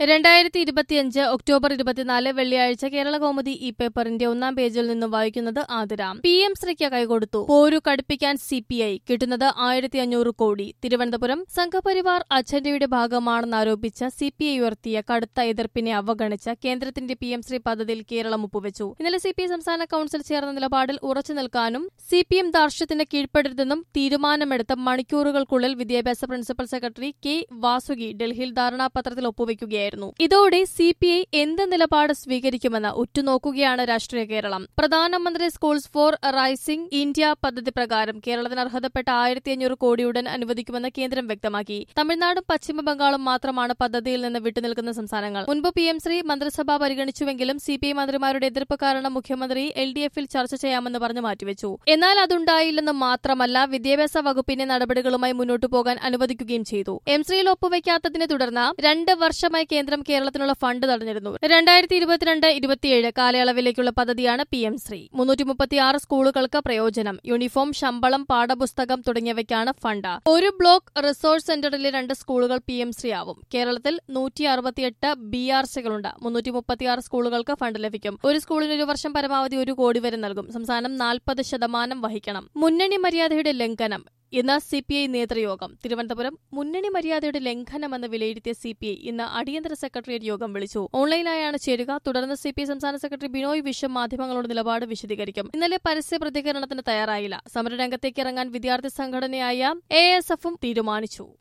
രണ്ടായിരത്തി ഇരുപത്തിയഞ്ച് ഒക്ടോബർ ഇരുപത്തിനാല് വെള്ളിയാഴ്ച കേരള കൗമുദി ഈ പേപ്പറിന്റെ ഒന്നാം പേജിൽ നിന്നും വായിക്കുന്നത് ആതിരാം പി എം ശ്രീക്ക് കൈകൊടുത്തു പോരു കടുപ്പിക്കാൻ സി പി ഐ കിട്ടുന്നത് ആയിരത്തി അഞ്ഞൂറ് കോടി തിരുവനന്തപുരം സംഘപരിവാർ അജണ്ടയുടെ ഭാഗമാണെന്നാരോപിച്ച സി പി ഐ ഉയർത്തിയ കടുത്ത എതിർപ്പിനെ അവഗണിച്ച കേന്ദ്രത്തിന്റെ പി എം ശ്രീ പദ്ധതിയിൽ കേരളം ഒപ്പുവെച്ചു ഇന്നലെ സി പി ഐ സംസ്ഥാന കൌൺസിൽ ചേർന്ന നിലപാടിൽ ഉറച്ചു നിൽക്കാനും സി പി എം ധാർഷ്ട്യത്തിന് കീഴ്പ്പെടരുതെന്നും തീരുമാനമെടുത്ത മണിക്കൂറുകൾക്കുള്ളിൽ വിദ്യാഭ്യാസ പ്രിൻസിപ്പൽ സെക്രട്ടറി കെ വാസുകി ഡൽഹിയിൽ ധാരണാപത്രത്തിൽ ഒപ്പുവെക്കുകയായിരുന്നു ഇതോടെ സി പി ഐ എന്ത് നിലപാട് സ്വീകരിക്കുമെന്ന് ഉറ്റുനോക്കുകയാണ് രാഷ്ട്രീയ കേരളം പ്രധാനമന്ത്രി സ്കൂൾസ് ഫോർ റൈസിംഗ് ഇന്ത്യ പദ്ധതി പ്രകാരം കേരളത്തിന് അർഹതപ്പെട്ട ആയിരത്തി അഞ്ഞൂറ് കോടി ഉടൻ അനുവദിക്കുമെന്ന് കേന്ദ്രം വ്യക്തമാക്കി തമിഴ്നാടും പശ്ചിമ ബംഗാളും മാത്രമാണ് പദ്ധതിയിൽ നിന്ന് വിട്ടുനിൽക്കുന്ന സംസ്ഥാനങ്ങൾ മുൻപ് പി എം ശ്രീ മന്ത്രിസഭ പരിഗണിച്ചുവെങ്കിലും സി പി ഐ മന്ത്രിമാരുടെ എതിർപ്പ് കാരണം മുഖ്യമന്ത്രി എൽ ഡി എഫിൽ ചർച്ച ചെയ്യാമെന്ന് പറഞ്ഞ് മാറ്റിവെച്ചു എന്നാൽ അതുണ്ടായില്ലെന്ന് മാത്രമല്ല വിദ്യാഭ്യാസ വകുപ്പിന്റെ നടപടികളുമായി മുന്നോട്ടു പോകാൻ അനുവദിക്കുകയും ചെയ്തു എം ശ്രീയിൽ ഒപ്പുവെക്കാത്തതിനെ തുടർന്ന് രണ്ട് വർഷമായി കേന്ദ്രം കേരളത്തിനുള്ള ഫണ്ട് തടഞ്ഞിരുന്നു രണ്ടായിരത്തി ഇരുപത്തിരണ്ട് ഇരുപത്തിയേഴ് കാലയളവിലേക്കുള്ള പദ്ധതിയാണ് പി എം ശ്രീ മുന്നൂറ്റി മുപ്പത്തിയാറ് സ്കൂളുകൾക്ക് പ്രയോജനം യൂണിഫോം ശമ്പളം പാഠപുസ്തകം തുടങ്ങിയവയ്ക്കാണ് ഫണ്ട് ഒരു ബ്ലോക്ക് റിസോഴ്സ് സെന്ററിലെ രണ്ട് സ്കൂളുകൾ പി എം ശ്രീ ആവും കേരളത്തിൽ നൂറ്റി അറുപത്തിയെട്ട് ബി ആർ സികളുണ്ട് മുന്നൂറ്റി മുപ്പത്തിയാറ് സ്കൂളുകൾക്ക് ഫണ്ട് ലഭിക്കും ഒരു സ്കൂളിന് ഒരു വർഷം പരമാവധി ഒരു കോടി വരെ നൽകും സംസ്ഥാനം നാൽപ്പത് ശതമാനം വഹിക്കണം മുന്നണി മര്യാദയുടെ ലംഘനം ഇന്ന് സി പി ഐ നേതൃയോഗം തിരുവനന്തപുരം മുന്നണി മര്യാദയുടെ ലംഘനമെന്ന് വിലയിരുത്തിയ സി പി ഐ ഇന്ന് അടിയന്തര സെക്രട്ടേറിയറ്റ് യോഗം വിളിച്ചു ഓൺലൈനായാണ് ചേരുക തുടർന്ന് സി പി ഐ സംസ്ഥാന സെക്രട്ടറി ബിനോയ് വിശ്വം മാധ്യമങ്ങളോട് നിലപാട് വിശദീകരിക്കും ഇന്നലെ പരസ്യ പ്രതികരണത്തിന് തയ്യാറായില്ല സമരരംഗത്തേക്ക് ഇറങ്ങാൻ വിദ്യാർത്ഥി സംഘടനയായ എ എസ് എഫും തീരുമാനിച്ചു